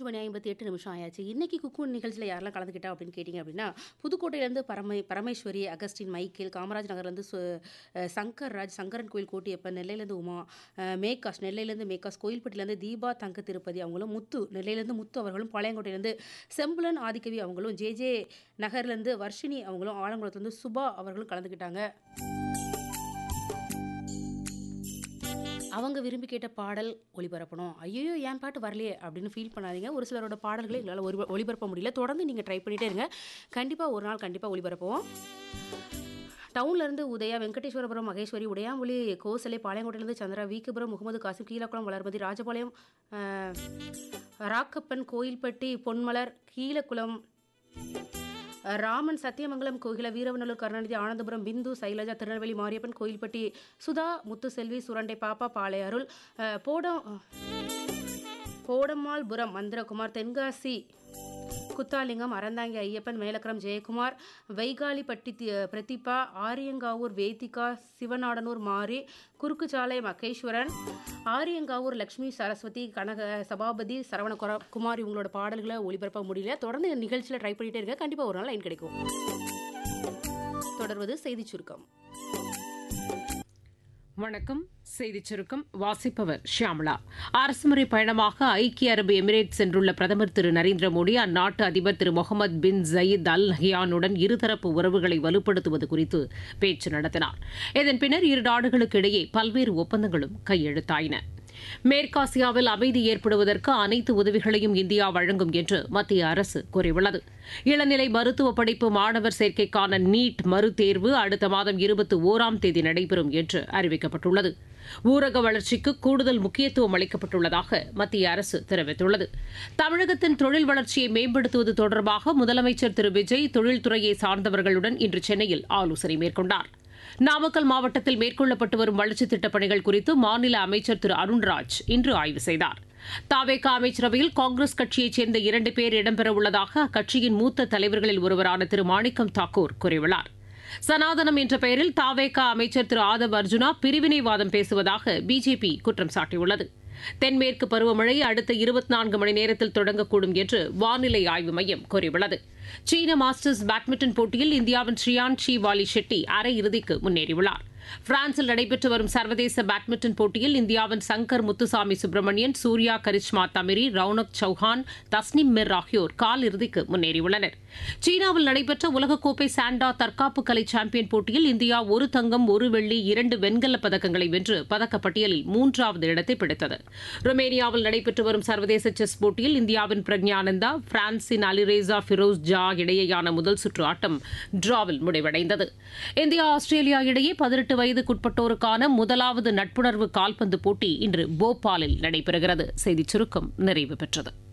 மூன்று மணி ஐம்பத்தி எட்டு நிமிஷம் ஆயாச்சு இன்னைக்கு குக்கு நிகழ்ச்சியில் யாரெல்லாம் கலந்துக்கிட்டா அப்படின்னு கேட்டிங்க அப்படின்னா புதுக்கோட்டையிலேருந்து பரமை பரமேஸ்வரி அகஸ்டின் மைக்கேல் காமராஜ் நகர்லேருந்து சு அஹ் சங்கர் ராஜ் சங்கரன் கோயில் கோட்டியப்பன் நெல்லையிலேருந்து உமா அஹ் மேகாஸ் நெல்லையிலேருந்து மேகாஸ் கோயில்பட்டிலேருந்து தீபா தங்க திருப்பதி அவங்களும் முத்து நெல்லையிலேருந்து முத்து அவர்களும் பாளையங்கோட்டையிலேருந்து செம்புலன் ஆதிக்கவி அவங்களும் ஜே ஜே நகர்லேருந்து வர்ஷினி அவங்களும் ஆலங்குளத்துலேருந்து சுபா அவர்களும் கலந்துக்கிட்டாங்க அவங்க விரும்பி கேட்ட பாடல் ஒளிபரப்பணும் ஐயோ என் பாட்டு வரலையே அப்படின்னு ஃபீல் பண்ணாதீங்க ஒரு சிலரோட பாடல்களை எங்களால் ஒளி ஒளிபரப்ப முடியல தொடர்ந்து நீங்கள் ட்ரை பண்ணிகிட்டே இருங்க கண்டிப்பாக ஒரு நாள் கண்டிப்பாக ஒளிபரப்புவோம் டவுன்லேருந்து உதயா வெங்கடேஸ்வரபுரம் மகேஸ்வரி உடையாமொழி கோசலை பாளையங்கோட்டையிலேருந்து சந்திரா வீக்குபுரம் முகமது காசிம் கீழக்குளம் வளர்மதி ராஜபாளையம் அஹ், ராக்கப்பன் கோயில்பட்டி பொன்மலர் கீழக்குளம் ராமன் சத்தியமங்கலம் கோகில வீரவநல்லூர் கருணாநிதி ஆனந்தபுரம் பிந்து சைலஜா திருநெல்வேலி மாரியப்பன் கோயில்பட்டி சுதா முத்துசெல்வி சுரண்டை பாப்பா பாளையருள் அஹ், போடம் போடம்மாள்புரம் மந்திரகுமார் தென்காசி குத்தாலிங்கம் அறந்தாங்கி ஐயப்பன் மேலக்கரம் ஜெயக்குமார் வைகாலிப்பட்டி தி- பிரதீபா ஆரியங்காவூர் வேதிகா சிவநாடனூர் மாரி குறுக்குச்சாலை மகேஸ்வரன் ஆரியங்காவூர் லக்ஷ்மி சரஸ்வதி கனக சபாபதி சரவண குர- குமார் இவங்களோட பாடல்களை ஒளிபரப்ப முடியல தொடர்ந்து நிகழ்ச்சியில் ட்ரை பண்ணிட்டே இருக்க கண்டிப்பாக ஒரு நாள் லைன் கிடைக்கும் தொடர்வது செய்திச் சுருக்கம் வணக்கம் செய்திச் சுருக்கம் வாசிப்பவர் ஷியாமளா அரசுமுறை பயணமாக ஐக்கிய அரபு எமிரேட் சென்றுள்ள பிரதமர் திரு நரேந்திர மோடி அந்நாட்டு அதிபர் திரு முகமது பின் ஜயீத் அல் நஹியானுடன் இருதரப்பு உறவுகளை வலுப்படுத்துவது குறித்து பேச்சு நடத்தினார் இதன் பின்னர் இரு நாடுகளுக்கு இடையே பல்வேறு ஒப்பந்தங்களும் கையெழுத்தாயின மேற்காசியாவில் அமைதி ஏற்படுவதற்கு அனைத்து உதவிகளையும் இந்தியா வழங்கும் என்று மத்திய அரசு கூறியுள்ளது இளநிலை மருத்துவ படிப்பு மாணவர் சேர்க்கைக்கான நீட் மறுதேர்வு அடுத்த மாதம் இருபத்தி ஓராம் தேதி நடைபெறும் என்று அறிவிக்கப்பட்டுள்ளது ஊரக வளர்ச்சிக்கு கூடுதல் முக்கியத்துவம் அளிக்கப்பட்டுள்ளதாக மத்திய அரசு தெரிவித்துள்ளது தமிழகத்தின் தொழில் வளர்ச்சியை மேம்படுத்துவது தொடர்பாக முதலமைச்சர் திரு விஜய் தொழில்துறையை சார்ந்தவர்களுடன் இன்று சென்னையில் ஆலோசனை மேற்கொண்டார் நாமக்கல் மாவட்டத்தில் மேற்கொள்ளப்பட்டு வரும் வளர்ச்சித் திட்டப் பணிகள் குறித்து மாநில அமைச்சர் திரு அருண்ராஜ் இன்று ஆய்வு செய்தார் தாவேகா அமைச்சரவையில் காங்கிரஸ் கட்சியைச் சேர்ந்த இரண்டு பேர் இடம்பெறவுள்ளதாக அக்கட்சியின் மூத்த தலைவர்களில் ஒருவரான திரு மாணிக்கம் தாக்கூர் கூறியுள்ளார் சனாதனம் என்ற பெயரில் தாவேகா அமைச்சர் திரு ஆதவ் அர்ஜுனா பிரிவினைவாதம் பேசுவதாக பிஜேபி குற்றம் சாட்டியுள்ளது தென்மேற்கு பருவமழை அடுத்த இருபத்தி நான்கு மணி நேரத்தில் தொடங்கக்கூடும் என்று வானிலை ஆய்வு மையம் கூறியுள்ளது சீன மாஸ்டர்ஸ் பேட்மிண்டன் போட்டியில் இந்தியாவின் ஸ்ரீயான் ஷி வாலி ஷெட்டி அரையிறுதிக்கு முன்னேறியுள்ளார் பிரான்சில் நடைபெற்று வரும் சர்வதேச பேட்மிண்டன் போட்டியில் இந்தியாவின் சங்கர் முத்துசாமி சுப்பிரமணியன் சூர்யா கரிஷ்மா தமிரி ரவுனக் சௌஹான் தஸ்னிம் மிர் ஆகியோர் கால் இறுதிக்கு முன்னேறியுள்ளனர் சீனாவில் நடைபெற்ற உலகக்கோப்பை சாண்டா தற்காப்பு கலை சாம்பியன் போட்டியில் இந்தியா ஒரு தங்கம் ஒரு வெள்ளி இரண்டு வெண்கலப் பதக்கங்களை வென்று பதக்கப்பட்டியலில் மூன்றாவது இடத்தை பிடித்தது ருமேனியாவில் நடைபெற்று வரும் சர்வதேச செஸ் போட்டியில் இந்தியாவின் பிரக்ஞானந்தா பிரான்சின் அலிரேசா ஃபிரோஸ் ஜா இடையேயான முதல் சுற்று ஆட்டம் டிராவில் முடிவடைந்தது இந்தியா ஆஸ்திரேலியா இடையே பதினெட்டு வயதுக்குட்பட்டோருக்கான முதலாவது நட்புணர்வு கால்பந்து போட்டி இன்று போபாலில் நடைபெறுகிறது செய்திச் சுருக்கம் நிறைவு பெற்றது